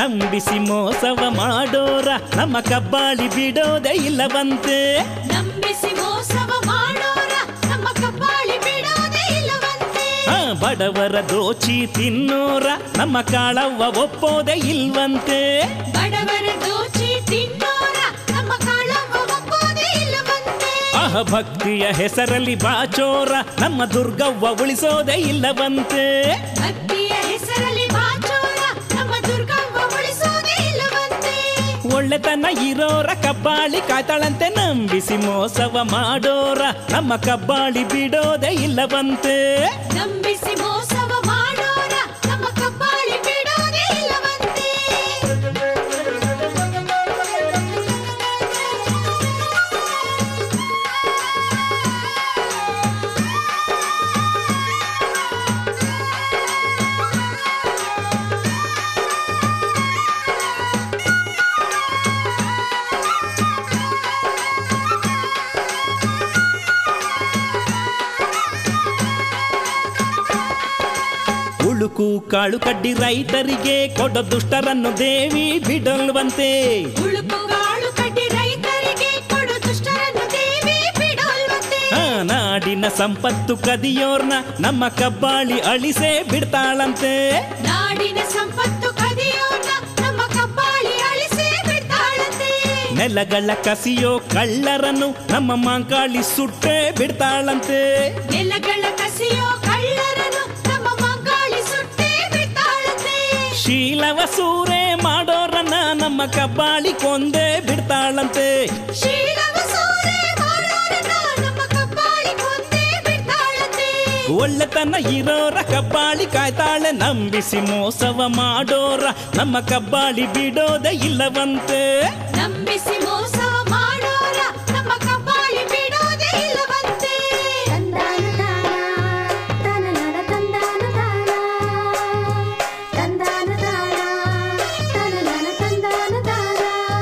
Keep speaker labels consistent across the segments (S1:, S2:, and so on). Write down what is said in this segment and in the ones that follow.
S1: ನಂಬಿಸಿ ಮೋಸವ ಮಾಡೋರ ನಮ್ಮ ಕಬ್ಬಾಳಿ ಬಿಡೋದೇ ಇಲ್ಲವಂತೆ
S2: ನಂಬಿಸಿ ಮೋಸವ ಮಾಡೋರ ನಮ್ಮ ಕಬ್ಬಾಳಿ ಬಿಡೋದೇ ಇಲ್ಲವಂತೆ
S1: ಆ, ಬಡವರ ದೋಚಿ ತಿನ್ನೋರ ನಮ್ಮ ಕಾಳವ್ವ ಒಪ್ಪೋದೇ ಇಲ್ವಂತೆ
S2: ಬಡವರ ದೋಚಿ ತಿನ್ನೋರ ನಮ್ಮ ಕಾಳವ್ವ ಒಪ್ಪೋದೇ ಇಲ್ಲವಂತೆ
S1: ಆಹ ಭಕ್ತಿಯ ಹೆಸರಲ್ಲಿ ಬಾಚೋರ ನಮ್ಮ ದುರ್ಗವ್ವ ಉಳಿಸೋದೇ ಇಲ್ಲವಂತೆ
S2: ಭಕ್ತಿಯ ಹೆಸರಲ್ಲಿ ಬಾಚೋರ ನಮ್ಮ ದುರ್ಗವ್ವ ಉಳಿಸೋದೇ ಇಲ್ಲವಂತೆ
S1: ಒಳ್ಳೆತನ ಇರೋರ ಕಬ್ಬಾಳಿ ಕಾಯ್ತಾಳಂತೆ ನಂಬಿಸಿ ಮೋಸವ ಮಾಡೋರ ನಮ್ಮ ಕಬ್ಬಾಳಿ ಬಿಡೋದೇ ಇಲ್ಲವಂತೆ
S2: ನಂಬಿಸಿ ಮೋಸವ ಮಾಡೋರ ನಮ್ಮ ಕಬ್ಬಾಳಿ ಬಿಡೋದೇ ಇಲ್ಲವಂತೆ
S1: ಉಳುಕು ಕಾಳು ಕಡ್ಡಿ ರೈತರಿಗೆ ಕೊಡ ದುಷ್ಟರನ್ನು ದೇವಿ ಬಿಡಲ್ವಂತೆ
S2: ಉಳುಕುಗಾಳು ಕಡ್ಡಿ ರೈತರಿಗೆ ಕೊಡು ದುಷ್ಟರನ್ನು ದೇವಿ ಬಿಡೋಲ್ವಂತೆ
S1: ಆ, ನಾಡಿನ ಸಂಪತ್ತು ಕದಿಯೋರ್ನ ನಮ್ಮ ಕಬ್ಬಾಳಿ ಅಳಿಸೇ ಬಿಡ್ತಾಳಂತೆ
S2: ನಾಡಿನ ಸಂಪತ್ತು ಕದಿಯೋನ ನಮ್ಮ ಕಬ್ಬಾಳಿ ಅಳಿಸಿ ಬಿಡ್ತಾಳಂತೆ
S1: ನೆಲಗಳ ಕಸಿಯೋ ಕಳ್ಳರನ್ನು ನಮ್ಮ ಮಾಂಕಾಳಿ ಸುಟ್ಟೇ ಬಿಡ್ತಾಳಂತೆ
S2: ನೆಲಗಳ ಕಸಿಯೋ ಕಳ್ಳರನ್ನು ನಮ್ಮ ಮಂಗಾಳಿ ಸುಟ್ಟೇ ಬಿಡ್ತಾಳಂತೆ
S1: ಶೀಲವ ಸೂರೆ ಮಾಡೋರನ್ನ ನಮ್ಮ ಕಬ್ಬಾಳಿ ಕೊಂದೇ ಬಿಡ್ತಾಳಂತೆ
S2: ಶೀಲವ ಸೂರೆ ಮಾಡೋರನ್ನ ನಮ್ಮ ಕಬ್ಬಾಳಿ ಕೊಂದೇ ಬಿಡ್ತಾಳಂತೆ
S1: ಒಳ್ಳೆತನ ಇರೋರ ಕಬ್ಬಾಳಿ ಕಾಯ್ತಾಳೆ ನಂಬಿಸಿ ಮೋಸವ ಮಾಡೋರ ನಮ್ಮ ಕಬ್ಬಾಳಿ ಬಿಡೋದೇ ಇಲ್ಲವಂತೆ
S2: ನಂಬಿಸಿ ಮೋಸ ಮಾಡೋರ ನಮ್ಮ ಕಬ್ಬಾಳಿ ಬಿಡೋದೇ ಇಲ್ಲವಂತೆ
S3: ತಂದಾನ ತಾನ ತನನನ ತಂದಾನ ತಾನ ತಂದಾನ ತಾನ ತನನನ ತಂದಾನ ತಾನ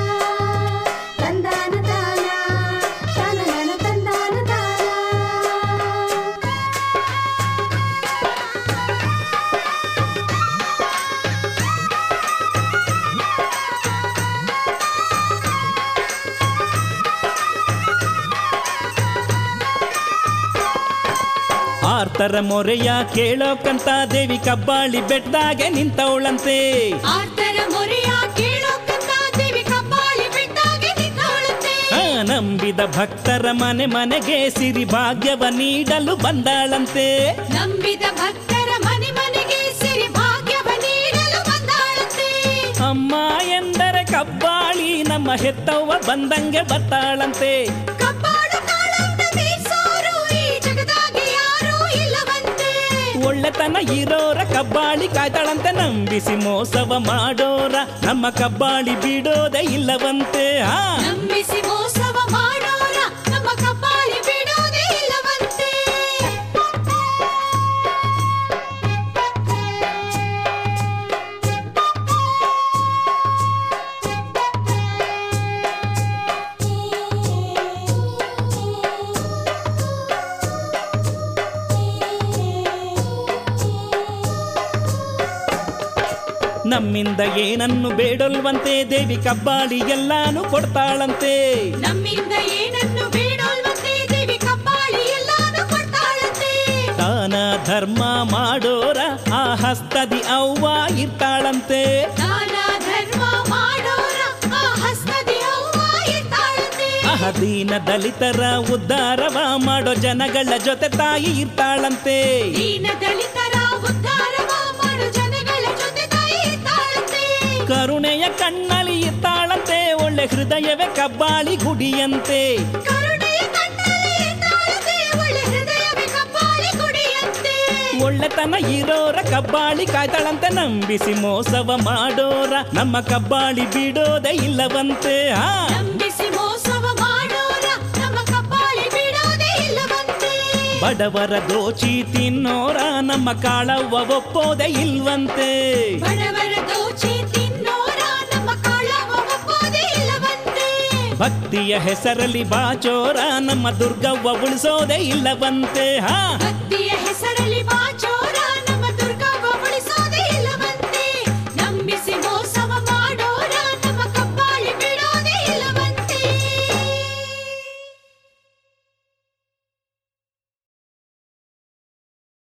S3: ತಂದಾನ ತಾನ ತನನನ ತಂದಾನ ತಾನ
S1: ಆರ್ತರ ಮೊರೆಯ ಕೇಳೋಕಂತ ದೇವಿ ಕಬ್ಬಾಳಿ ಬೆಟ್ಟದಾಗೆ ನಿಂತವಳಂತೆ
S2: ಆರ್ತರ ಮೊರೆಯ ಕೇಳೋಕಂತ ದೇವಿ ಕಬ್ಬಾಳಿ ಬಿಟ್ಟಾಗೆ ನಿಂತವಳಂತೆ
S1: ಆ, ನಂಬಿದ ಭಕ್ತರ ಮನೆ ಮನೆಗೆ ಸಿರಿ ಭಾಗ್ಯವ ನೀಡಲು ಬಂದಾಳಂತೆ
S2: ನಂಬಿದ ಭಕ್ತರ ಮನೆ ಮನೆಗೆ ಸಿರಿ ಭಾಗ್ಯವ ನೀಡಲು ಬಂದಾಳಂತೆ
S1: ಅಮ್ಮ ಎಂದರೆ ಕಬ್ಬಾಳಿ ನಮ್ಮ ಹೆತ್ತವ್ವ ಬಂದಂಗೆ ಬರ್ತಾಳಂತೆ
S2: ಕಬ್ಬಾಳು ಕಾಳನ್ನ ಬೀಸೋರು ಈ ಜಗದಾಗೆ ಯಾರೂ ಇಲ್ಲವಂತೆ
S1: ಒಳ್ಳೆತನ ಇರೋರ ಕಬ್ಬಾಳಿ ಕಾಯ್ತಾಳಂತೆ ನಂಬಿಸಿ ಮೋಸವ ಮಾಡೋರ ನಮ್ಮ ಕಬ್ಬಾಳಿ ಬಿಡೋದೇ ಇಲ್ಲವಂತೆ ಆ
S2: ನಂಬಿಸಿ ಮೋಸವ ಮಾಡೋರ ನಮ್ಮ ಕಬ್ಬಾಳಿ ಬಿಡೋದೇ ಇಲ್ಲವಂತೆ
S1: ನಮ್ಮಿಂದ ಏನನ್ನು ಬೇಡಲ್ವಂತೆ ದೇವಿ ಕಬ್ಬಾಳಿ ಎಲ್ಲಾನು ಕೊಡ್ತಾಳಂತೆ
S2: ನಮ್ಮಿಂದ ಏನನ್ನು ಬೇಡೋಲ್ವಂತೆ ದೇವಿ ಕಬ್ಬಾಳಿ ಎಲ್ಲಾನು ಕೊಡ್ತಾಳಂತೆ
S1: ದಾನ ಧರ್ಮ ಮಾಡೋರ ಆ ಹಸ್ತದಿ ಅವ್ವ ಇರ್ತಾಳಂತೆ
S2: ದಾನ ಧರ್ಮ ಮಾಡೋರ ಆ ಹಸ್ತದಿ ಅವ್ವ ಇರ್ತಾಳಂತೆ
S1: ಆಹ ದೀನ ದಲಿತರ ಉದ್ಧಾರವ ಮಾಡೋ ಜನಗಳ ಜೊತೆ ತಾಯಿ ಇರ್ತಾಳಂತೆ
S2: ದೀನ ದಲಿತರ ಉದ್ಧಾರವ ಮಾಡೋ ಜನಗಳ ಜೊತೆ ತಾಯಿ ಇರ್ತಾಳಂತೆ
S1: ಕರುಣೆಯ ಕಣ್ಣಲ್ಲಿ ಇರ್ತಾಳಂತೆ ಒಳ್ಳೆ ಹೃದಯವೇ ಕಬ್ಬಾಳಿ ಗುಡಿಯಂತೆ
S2: ಕರುಣೆಯ ಕಣ್ಣಲ್ಲಿ ಇರ್ತಾಳಂತೆ ಒಳ್ಳೆ ಹೃದಯವೇ ಕಬ್ಬಾಳಿ ಗುಡಿಯಂತೆ
S1: ಒಳ್ಳೆತನ ಇರೋರ ಕಬ್ಬಾಳಿ ಕಾಯ್ತಾಳಂತೆ ನಂಬಿಸಿ ಮೋಸವ ಮಾಡೋರ ನಮ್ಮ ಕಬ್ಬಾಳಿ ಬಿಡೋದೇ ಇಲ್ಲವಂತೆ ಆ
S2: ನಂಬಿಸಿ ಮೋಸವ ಮಾಡೋರ ನಮ್ಮ ಕಬ್ಬಾಳಿ ಬಿಡೋದೇ ಇಲ್ಲವಂತೆ
S1: ಬಡವರ ದೋಚಿ ತಿನ್ನೋರ ನಮ್ಮ ಕಾಳವ್ವ ಒಪ್ಪೋದೇ ಇಲ್ವಂತೆ
S2: ಬಡವರ ದೋಚಿ ತಿನ್ನೋರ ನಮ್ಮ ಕಾಳವ ಒಪ್ಪೋದೇ ಇಲ್ಲವಂತೆ
S1: ಭಕ್ತಿಯ ಹೆಸರಲ್ಲಿ ಬಾಚೋರ ನಮ್ಮ ದುರ್ಗವ್ವ ಉಳಿಸೋದೇ ಇಲ್ಲವಂತೆ ಹಾ
S2: ಭಕ್ತಿಯ ಹೆಸರಲ್ಲಿ